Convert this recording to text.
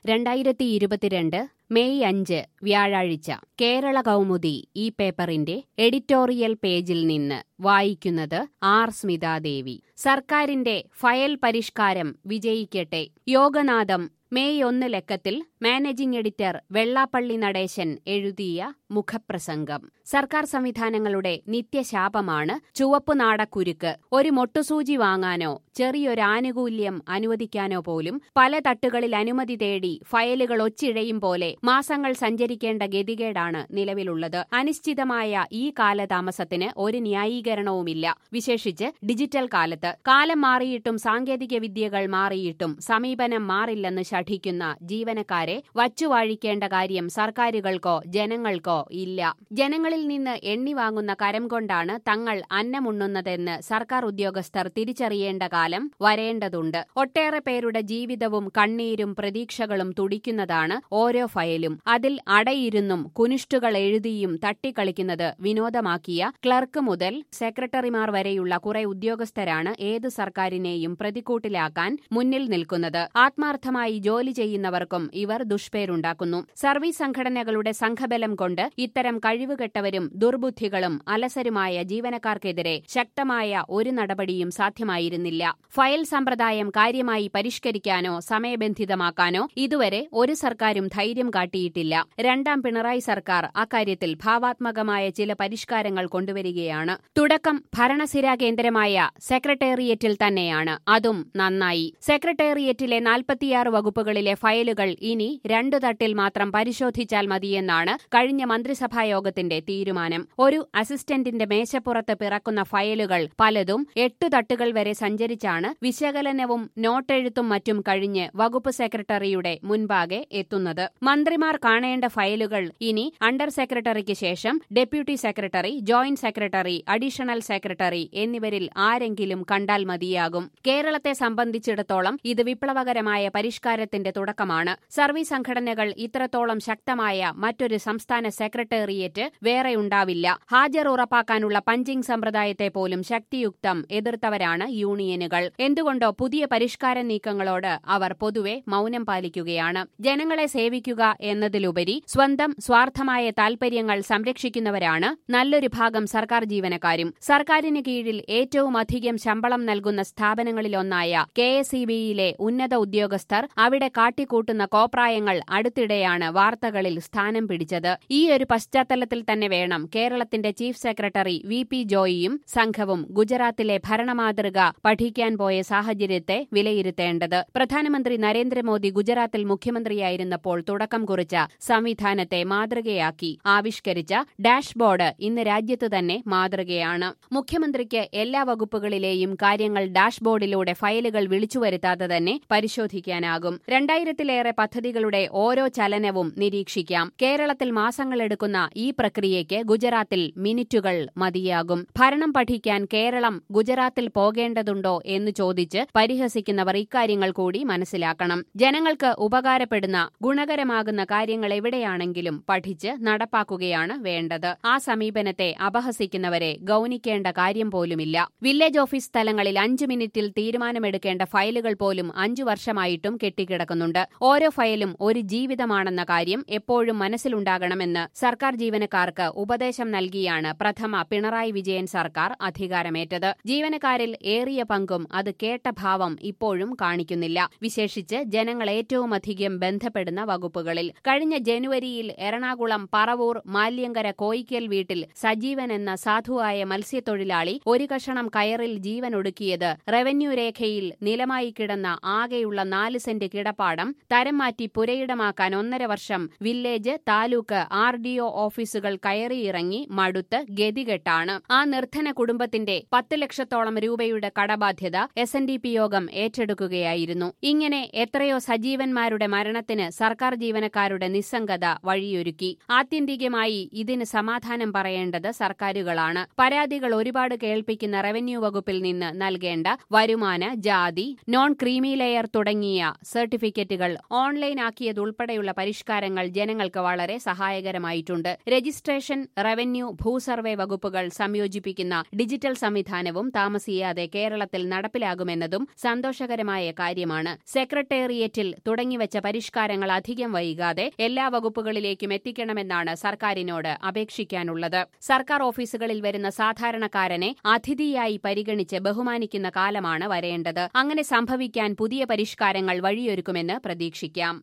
രണ്ടായിരത്തി ഇരുപത്തിരണ്ട് മെയ് അഞ്ച് വ്യാഴാഴ്ച കേരള കൗമുദി ഈ പേപ്പറിന്റെ എഡിറ്റോറിയൽ പേജിൽ നിന്ന് വായിക്കുന്നത് ആർ സ്മിതാദേവി സർക്കാരിന്റെ ഫയൽ പരിഷ്കാരം വിജയിക്കട്ടെ യോഗനാഥം മെയ് ഒന്ന് ലക്കത്തിൽ മാനേജിംഗ് എഡിറ്റർ വെള്ളാപ്പള്ളി നടേശൻ എഴുതിയ മുഖപ്രസംഗം സർക്കാർ സംവിധാനങ്ങളുടെ നിത്യശാപമാണ് ചുവപ്പ് നാടക്കുരുക്ക് ഒരു മൊട്ടുസൂചി വാങ്ങാനോ ചെറിയൊരു ആനുകൂല്യം അനുവദിക്കാനോ പോലും പല തട്ടുകളിൽ അനുമതി തേടി ഫയലുകൾ ഒച്ചിഴയും പോലെ മാസങ്ങൾ സഞ്ചരിക്കേണ്ട ഗതികേടാണ് നിലവിലുള്ളത് അനിശ്ചിതമായ ഈ കാലതാമസത്തിന് ഒരു ന്യായീകരണവുമില്ല വിശേഷിച്ച് ഡിജിറ്റൽ കാലത്ത് കാലം മാറിയിട്ടും സാങ്കേതിക വിദ്യകൾ മാറിയിട്ടും സമീപനം മാറില്ലെന്ന് ശഠിക്കുന്ന ജീവനക്കാരെ വച്ചുവാഴിക്കേണ്ട കാര്യം സർക്കാരുകൾക്കോ ജനങ്ങൾക്കോ ഇല്ല ജനങ്ങളിൽ നിന്ന് എണ്ണി വാങ്ങുന്ന കരം കൊണ്ടാണ് തങ്ങൾ അന്നമുണ്ണുന്നതെന്ന് സർക്കാർ ഉദ്യോഗസ്ഥർ തിരിച്ചറിയേണ്ട കാലം വരേണ്ടതുണ്ട് ഒട്ടേറെ പേരുടെ ജീവിതവും കണ്ണീരും പ്രതീക്ഷകളും തുടിക്കുന്നതാണ് ഓരോ ഫയലും അതിൽ അടയിരുന്നും കുനിഷ്ടുകൾ എഴുതിയും തട്ടിക്കളിക്കുന്നത് വിനോദമാക്കിയ ക്ലർക്ക് മുതൽ സെക്രട്ടറിമാർ വരെയുള്ള കുറെ ഉദ്യോഗസ്ഥരാണ് ഏത് സർക്കാരിനെയും പ്രതിക്കൂട്ടിലാക്കാൻ മുന്നിൽ നിൽക്കുന്നത് ആത്മാർത്ഥമായി ജോലി ചെയ്യുന്നവർക്കും ഇവർ ദുഷ്പേരുണ്ടാക്കുന്നു സർവീസ് സംഘടനകളുടെ സംഘബലം കൊണ്ട് ഇത്തരം കഴിവുകെട്ടവരും ദുർബുദ്ധികളും അലസരുമായ ജീവനക്കാർക്കെതിരെ ശക്തമായ ഒരു നടപടിയും സാധ്യമായിരുന്നില്ല ഫയൽ സമ്പ്രദായം കാര്യമായി പരിഷ്കരിക്കാനോ സമയബന്ധിതമാക്കാനോ ഇതുവരെ ഒരു സർക്കാരും ധൈര്യം കാട്ടിയിട്ടില്ല രണ്ടാം പിണറായി സർക്കാർ അക്കാര്യത്തിൽ ഭാവാത്മകമായ ചില പരിഷ്കാരങ്ങൾ കൊണ്ടുവരികയാണ് തുടക്കം ഭരണസിരാ കേന്ദ്രമായ സെക്രട്ടേറിയറ്റിൽ തന്നെയാണ് അതും നന്നായി സെക്രട്ടേറിയറ്റിലെ നാൽപ്പത്തിയാറ് വകുപ്പുകളിലെ ഫയലുകൾ ഇനി രണ്ടു തട്ടിൽ മാത്രം പരിശോധിച്ചാൽ മതിയെന്നാണ് കഴിഞ്ഞ മന്ത്രിസഭാ യോഗത്തിന്റെ തീരുമാനം ഒരു അസിസ്റ്റന്റിന്റെ മേശപ്പുറത്ത് പിറക്കുന്ന ഫയലുകൾ പലതും എട്ടു തട്ടുകൾ വരെ സഞ്ചരിച്ചാണ് വിശകലനവും നോട്ടെഴുത്തും മറ്റും കഴിഞ്ഞ് വകുപ്പ് സെക്രട്ടറിയുടെ മുൻപാകെ എത്തുന്നത് മന്ത്രിമാർ കാണേണ്ട ഫയലുകൾ ഇനി അണ്ടർ സെക്രട്ടറിക്ക് ശേഷം deputy secretary joint secretary additional secretary എന്നിവരിൽ ആരെങ്കിലും കണ്ടാൽ മതിയാകും കേരളത്തെ സംബന്ധിച്ചിടത്തോളം ഇത് വിപ്ലവകരമായ പരിഷ്കാരത്തിന്റെ തുടക്കമാണ് സർവീസ് സംഘടനകൾ ഇത്രത്തോളം ശക്തമായ മറ്റൊരു സംസ്ഥാന സെക്രട്ടേറിയറ്റ് വേറെയുണ്ടാവില്ല ഹാജർ ഉറപ്പാക്കാനുള്ള പഞ്ചിംഗ് സമ്പ്രദായത്തെ പോലും ശക്തിയുക്തം എതിർത്തവരാണ് യൂണിയനുകൾ എന്തുകൊണ്ടോ പുതിയ പരിഷ്കാര നീക്കങ്ങളോട് അവർ പൊതുവെ മൗനം പാലിക്കുകയാണ് ജനങ്ങളെ സേവിക്കുക എന്നതിലുപരി സ്വന്തം സ്വാർത്ഥമായ താൽപര്യങ്ങൾ സംരക്ഷിക്കുന്നവരാണ് നല്ലൊരു ഭാഗം സർക്കാർ ജീവനക്കാരും സർക്കാരിന് കീഴിൽ ഏറ്റവും അധികം ശമ്പളം നൽകുന്ന സ്ഥാപനങ്ങളിലൊന്നായ കെ എസ് ഇ ബിയിലെ ഉന്നത ഉദ്യോഗസ്ഥർ അവിടെ കാട്ടിക്കൂട്ടുന്ന കോപ്രായങ്ങൾ അടുത്തിടെയാണ് വാർത്തകളിൽ സ്ഥാനം പിടിച്ചത് ഈ ഒരു പശ്ചാത്തലത്തിൽ തന്നെ വേണം കേരളത്തിന്റെ ചീഫ് സെക്രട്ടറി വി പി ജോയിയും സംഘവും ഗുജറാത്തിലെ ഭരണമാതൃക പഠിക്കാൻ പോയ സാഹചര്യത്തെ വിലയിരുത്തേണ്ടത് പ്രധാനമന്ത്രി നരേന്ദ്രമോദി ഗുജറാത്തിൽ മുഖ്യമന്ത്രിയായിരുന്നപ്പോൾ തുടക്കം കുറിച്ച സംവിധാനത്തെ മാതൃകയാക്കി ആവിഷ്കരിച്ച ഡാഷ്ബോർഡ് ഇന്ന് രാജ്യത്ത് തന്നെ മാതൃകയാണ് മുഖ്യമന്ത്രിക്ക് എല്ലാ വകുപ്പുകളിലെയും കാര്യങ്ങൾ ഡാഷ്ബോർഡിലൂടെ ഫയലുകൾ വിളിച്ചുവരുത്താതെ തന്നെ പരിശോധിക്കാനാകും രണ്ടായിരത്തിലേറെ പദ്ധതികളുടെ ഓരോ ചലനവും നിരീക്ഷിക്കാം കേരളത്തിൽ മാസങ്ങളെടുക്കുന്ന ഈ പ്രക്രിയയ്ക്ക് ഗുജറാത്തിൽ മിനിറ്റുകൾ മതിയാകും ഭരണം പഠിക്കാൻ കേരളം ഗുജറാത്തിൽ പോകേണ്ടതുണ്ടോ എന്ന് ചോദിച്ച് പരിഹസിക്കുന്നവർ ഇക്കാര്യങ്ങൾ കൂടി മനസ്സിലാക്കണം ജനങ്ങൾക്ക് ഉപകാരപ്പെടുന്ന ഗുണകരമാകുന്ന കാര്യങ്ങൾ എവിടെയാണെങ്കിലും പഠിച്ച് നടപ്പാക്കുകയാണ് വേണ്ടത് ആ സമീപനത്തെ അപഹസിക്കുന്നവരെ ഗൌനിക്കേണ്ട കാര്യം പോലുമില്ല വില്ലേജ് ഓഫീസ് സ്ഥലങ്ങളിൽ അഞ്ചു മിനിറ്റിൽ തീരുമാനമെടുക്കേണ്ട ഫയലുകൾ പോലും അഞ്ചു വർഷമായിട്ടും കെട്ടിക്കിടക്കുന്നുണ്ട് ഓരോ ഫയലും ഒരു ജീവിതമാണെന്ന കാര്യം എപ്പോഴും മനസ്സിലുണ്ടാകണമെന്ന് സർക്കാർ ജീവനക്കാർക്ക് ഉപദേശം നൽകിയാണ് പ്രഥമ പിണറായി വിജയൻ സർക്കാർ അധികാരമേറ്റത് ജീവനക്കാരിൽ ഏറിയ പങ്കും അത് കേട്ട ഭാവം ഇപ്പോഴും കാണിക്കുന്നില്ല വിശേഷിച്ച് ജനങ്ങൾ ഏറ്റവുമധികം ബന്ധപ്പെടുന്ന വകുപ്പുകളിൽ കഴിഞ്ഞ ജനുവരിയിൽ എറണാകുളം പറവൂർ മാല്യങ്കര കോയിക്കൽ വീട്ടിൽ സജീവൻ എന്ന സാധുവായ മത്സ്യത്തൊഴിലാളി ഒരു കഷണം കയറിൽ ജീവനൊടുക്കിയത് റവന്യൂ രേഖയിൽ നിലമായി കിടന്ന ആകെയുള്ള നാല് സെന്റ് കിടപ്പാടം തരം മാറ്റി പുരയിടമാക്കാൻ ഒന്നര വർഷം village taluk R D O ഓഫീസുകൾ കയറിയിറങ്ങി മടുത്ത് ഗതികെട്ടാണ് ആ നിർധന കുടുംബത്തിന്റെ പത്ത് ലക്ഷത്തോളം രൂപയുടെ കടബാധ്യത എസ് എൻ ഡി പി യോഗം ഏറ്റെടുക്കുകയായിരുന്നു ഇങ്ങനെ എത്രയോ സജീവന്മാരുടെ മരണത്തിന് സർക്കാർ ജീവനക്കാർ ജീവനക്കാരുടെ നിസ്സംഗത വഴിയൊരുക്കി ആത്യന്തികമായി ഇതിന് സമാധാനം പറയേണ്ടത് സർക്കാരുകളാണ് പരാതികൾ ഒരുപാട് കേൾപ്പിക്കുന്ന റവന്യൂ വകുപ്പിൽ നിന്ന് നൽകേണ്ട വരുമാന ജാതി നോൺ ക്രീമി ലെയർ തുടങ്ങിയ സർട്ടിഫിക്കറ്റുകൾ ഓൺലൈനാക്കിയതുൾപ്പെടെയുള്ള പരിഷ്കാരങ്ങൾ ജനങ്ങൾക്ക് വളരെ സഹായകരമായിട്ടുണ്ട് രജിസ്ട്രേഷൻ റവന്യൂ ഭൂസർവേ വകുപ്പുകൾ സംയോജിപ്പിക്കുന്ന ഡിജിറ്റൽ സംവിധാനവും താമസിയാതെ കേരളത്തിൽ നടപ്പിലാകുമെന്നതും സന്തോഷകരമായ കാര്യമാണ് സെക്രട്ടേറിയറ്റിൽ തുടങ്ങിവച്ച പരിഷ്കാരങ്ങൾ അധികം വൈകാതെ എല്ലാ വകുപ്പുകളിലേക്കും എത്തിക്കണമെന്നാണ് സർക്കാരിനോട് അപേക്ഷിക്കാനുള്ളത് സർക്കാർ ഓഫീസുകളിൽ വരുന്ന സാധാരണക്കാരനെ അതിഥിയായി പരിഗണിച്ച് ബഹുമാനിക്കുന്ന കാലമാണ് വരേണ്ടത് അങ്ങനെ സംഭവിക്കാൻ പുതിയ പരിഷ്കാരങ്ങൾ വഴിയൊരുക്കുമെന്ന് പ്രതീക്ഷിക്കാം